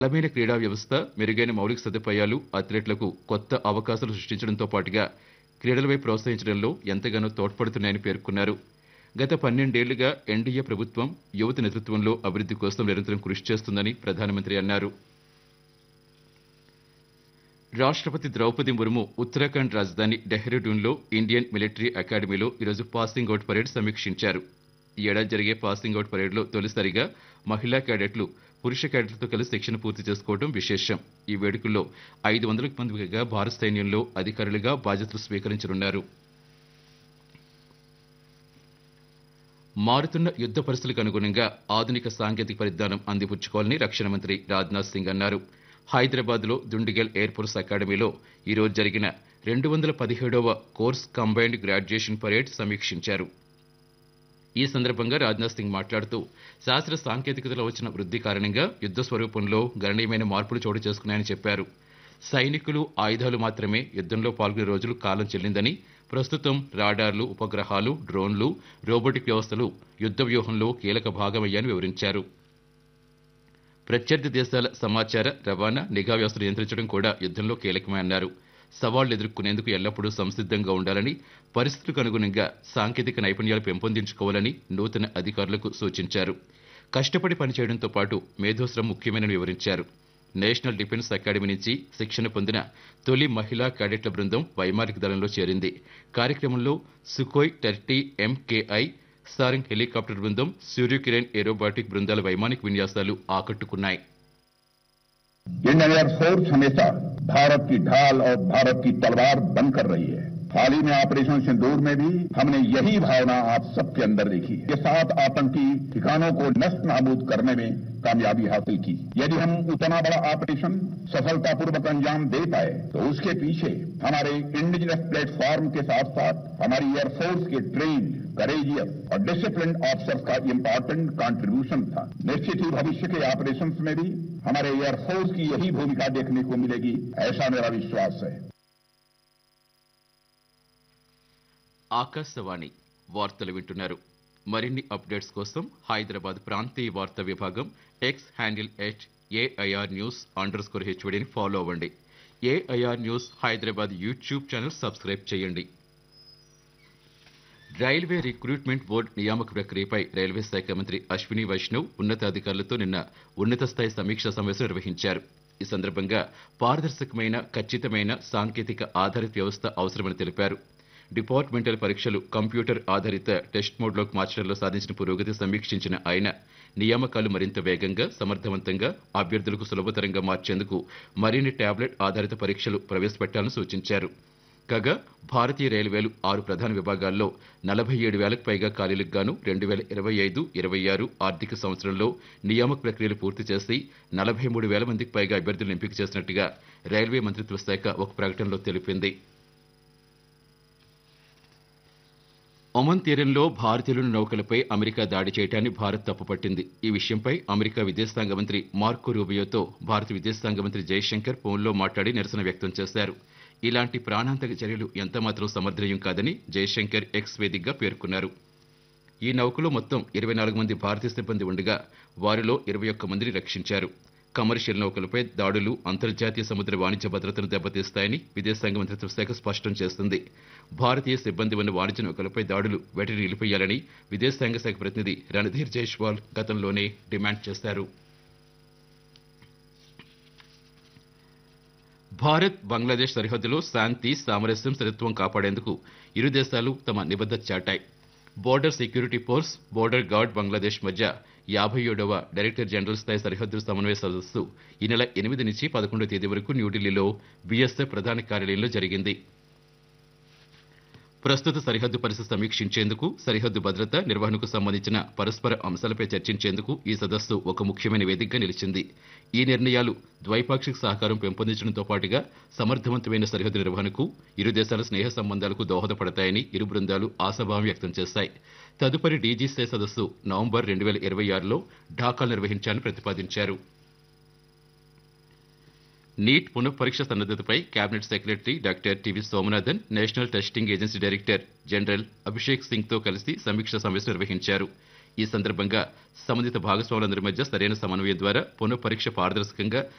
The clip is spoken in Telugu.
బలమైన క్రీడా వ్యవస్థ మెరుగైన మౌలిక సదుపాయాలు అథ్లెట్లకు కొత్త అవకాశాలు సృష్టించడంతో పాటుగా క్రీడలపై ప్రోత్సహించడంలో ఎంతగానో తోడ్పడుతున్నాయని పేర్కొన్నారు గత పన్నెండేళ్లుగా ఎన్డీఏ ప్రభుత్వం యువత నేతృత్వంలో అభివృద్ధి కోసం నిరంతరం కృషి చేస్తుందని ప్రధానమంత్రి అన్నారు రాష్ట్రపతి ద్రౌపది ముర్ము ఉత్తరాఖండ్ రాజధాని డెహ్రాడూన్లో ఇండియన్ మిలిటరీ అకాడమీలో ఈరోజు పాసింగ్ అవుట్ పరేడ్ సమీక్షించారు ఈ ఏడాది జరిగే పాసింగ్ అవుట్ పరేడ్లో తొలిసారిగా మహిళా క్యాడెట్లు పురుష క్యాడెట్లతో కలిసి శిక్షణ పూర్తి చేసుకోవడం విశేషం ఈ వేడుకల్లో ఐదు వందలకు మంది పైగా భారత సైన్యంలో అధికారులుగా బాధ్యతలు స్వీకరించనున్నారు మారుతున్న యుద్ధ పరిస్థితులకు అనుగుణంగా ఆధునిక సాంకేతిక పరిజ్ఞానం అందిపుచ్చుకోవాలని రక్షణ మంత్రి రాజ్నాథ్ సింగ్ అన్నారు హైదరాబాద్లో దుండిగల్ ఎయిర్ ఫోర్స్ అకాడమీలో ఈరోజు జరిగిన రెండు వందల పదిహేడవ కోర్స్ కంబైన్డ్ గ్రాడ్యుయేషన్ పరేడ్ సమీక్షించారు ఈ సందర్భంగా రాజ్నాథ్ సింగ్ మాట్లాడుతూ శాస్త్ర సాంకేతికతలో వచ్చిన వృద్ధి కారణంగా యుద్ధ స్వరూపంలో గణనీయమైన మార్పులు చోటు చేసుకున్నాయని చెప్పారు సైనికులు ఆయుధాలు మాత్రమే యుద్ధంలో పాల్గొనే రోజులు కాలం చెల్లిందని ప్రస్తుతం రాడార్లు ఉపగ్రహాలు డ్రోన్లు రోబోటిక్ వ్యవస్థలు యుద్ధ వ్యూహంలో కీలక భాగమయ్యాయని వివరించారు ప్రత్యర్థి దేశాల సమాచార రవాణా నిఘా వ్యవస్థను నియంత్రించడం కూడా యుద్ధంలో కీలకమే అన్నారు సవాళ్లు ఎదుర్కొనేందుకు ఎల్లప్పుడూ సంసిద్ధంగా ఉండాలని పరిస్థితులకు అనుగుణంగా సాంకేతిక నైపుణ్యాలు పెంపొందించుకోవాలని నూతన అధికారులకు సూచించారు కష్టపడి పనిచేయడంతో పాటు మేధోశ్రమం ముఖ్యమని వివరించారు నేషనల్ డిఫెన్స్ అకాడమీ నుంచి శిక్షణ పొందిన తొలి మహిళా క్యాడెట్ల బృందం వైమానిక దళంలో చేరింది కార్యక్రమంలో సుకోయ్ టర్టీ ఎంకేఐ సారింగ్ హెలికాప్టర్ బృందం సూర్యకిరణ్ ఏరోబాటిక్ బృందాల వైమానిక విన్యాసాలు ఆకట్టుకున్నాయి इंडियन एयरफोर्स हमेशा भारत की ढाल और भारत की तलवार बनकर रही है हाल ही में ऑपरेशन सिंदूर में भी हमने यही भावना आप सबके अंदर देखी है। के साथ आतंकी ठिकानों को नष्ट नाबूद करने में कामयाबी हासिल की यदि हम उतना बड़ा ऑपरेशन सफलतापूर्वक अंजाम दे पाए तो उसके पीछे हमारे इंडिजिनस प्लेटफॉर्म के साथ साथ हमारी एयरफोर्स के ट्रेन करेजियस और डिसिप्लिन ऑफिसर्स का इम्पोर्टेंट कंट्रीब्यूशन था निश्चित ही भविष्य के ऑपरेशंस में भी हमारे एयरफोर्स की यही भूमिका देखने को मिलेगी ऐसा मेरा विश्वास है ఆకాశవాణి వార్తలు వింటున్నారు మరిన్ని అప్డేట్స్ కోసం హైదరాబాద్ ప్రాంతీయ వార్తా విభాగం X handle at AIR news under score హెచ్వడిని ఫాలో అవ్వండి AIR news Hyderabad YouTube channel subscribe చేయండి రైల్వే రిక్రూట్మెంట్ బోర్డు నియామక ప్రక్రియపై రైల్వే శాఖ మంత్రి అశ్విని వైష్ణవ్ ఉన్నతాధికారులతో నిన్న ఉన్నత స్థాయి సమీక్షా సమావేశం నిర్వహించారు ఈ సందర్భంగా పారదర్శకమైన ఖచ్చితమైన సాంకేతిక ఆధారిత వ్యవస్థ అవసరమని తెలిపారు డిపార్ట్మెంటల్ పరీక్షలు కంప్యూటర్ ఆధారిత టెస్ట్ మోడ్లోకి మార్చడంలో సాధించిన పురోగతి సమీక్షించిన ఆయన నియామకాలు మరింత వేగంగా సమర్థవంతంగా అభ్యర్థులకు సులభతరంగా మార్చేందుకు మరిన్ని టాబ్లెట్ ఆధారిత పరీక్షలు ప్రవేశపెట్టాలని సూచించారు కాగా భారతీయ రైల్వేలు ఆరు ప్రధాన విభాగాల్లో నలభై ఏడు వేలకు పైగా ఖాళీలకు గాను రెండు వేల ఇరవై ఐదు ఇరవై ఆరు ఆర్థిక సంవత్సరంలో నియామక ప్రక్రియలు పూర్తి చేసి నలభై మూడు వేల మందికి పైగా అభ్యర్థులను ఎంపిక చేసినట్టుగా రైల్వే మంత్రిత్వ శాఖ ఒక ప్రకటనలో తెలిపింది ఒమన్ తీరంలో భారతీయుల నౌకలపై అమెరికా దాడి చేయడాన్ని భారత్ తప్పుపట్టింది ఈ విషయంపై అమెరికా విదేశాంగ మంత్రి మార్కో రూబియోతో భారత విదేశాంగ మంత్రి జయశంకర్ ఫోన్లో మాట్లాడి నిరసన వ్యక్తం చేశారు ఇలాంటి ప్రాణాంతక చర్యలు ఎంతమాత్రం సమర్థనీయం కాదని జయశంకర్ ఎక్స్ వేదికగా పేర్కొన్నారు ఈ నౌకలో మొత్తం ఇరవై నాలుగు మంది భారతీయ సిబ్బంది ఉండగా వారిలో ఇరవై ఒక్క మందిని రక్షించారు కమర్షియల్ నౌకలపై దాడులు అంతర్జాతీయ సముద్ర వాణిజ్య భద్రతను దెబ్బతీస్తాయని విదేశాంగ మంత్రిత్వ శాఖ స్పష్టం చేస్తుంది భారతీయ సిబ్బంది ఉన్న వాణిజ్య నౌకలపై దాడులు వెంటనే నిలిపేయాలని విదేశాంగ శాఖ ప్రతినిధి రణధీర్ జైష్వాల్ గతంలోనే డిమాండ్ చేశారు భారత్ బంగ్లాదేశ్ సరిహద్దులో శాంతి సామరస్యం స్థిరత్వం కాపాడేందుకు ఇరు దేశాలు తమ నిబద్ధత చాటాయి border security force border guard Bangladesh మధ్య యాభై ఏడవ డైరెక్టర్ జనరల్ స్థాయి సరిహద్దు సమన్వయ సదస్సు ఈ నెల ఎనిమిది నుంచి పదకొండవ తేదీ వరకు న్యూఢిల్లీలో బీఎస్ఎఫ్ ప్రధాన కార్యాలయంలో జరిగింది ప్రస్తుత సరిహద్దు పరిస్థితి సమీక్షించేందుకు సరిహద్దు భద్రత నిర్వహణకు సంబంధించిన పరస్పర అంశాలపై చర్చించేందుకు ఈ సదస్సు ఒక ముఖ్యమైన వేదికగా నిలిచింది ఈ నిర్ణయాలు ద్వైపాక్షిక సహకారం పెంపొందించడంతో పాటుగా సమర్థవంతమైన సరిహద్దు నిర్వహణకు ఇరు దేశాల స్నేహ సంబంధాలకు దోహదపడతాయని ఇరు బృందాలు ఆశాభావం వ్యక్తం చేశాయి తదుపరి డీజీసీ సదస్సు నవంబర్ రెండు వేల ఇరవై ఆరులో ఢాకాలో నిర్వహించాలని ప్రతిపాదించారు నీట్ పునఃపరీక్ష సన్నద్ధతపై cabinet secretary doctor TV Somanathan national testing agency director general Abhishek Singh తో కలిసి సమీక్ష సమావేశం నిర్వహించారు ఈ సందర్భంగా సంబంధిత భాగస్వాములందరి మధ్య సరైన సమన్వయం ద్వారా పునః పరీక్ష పారదర్శకంగా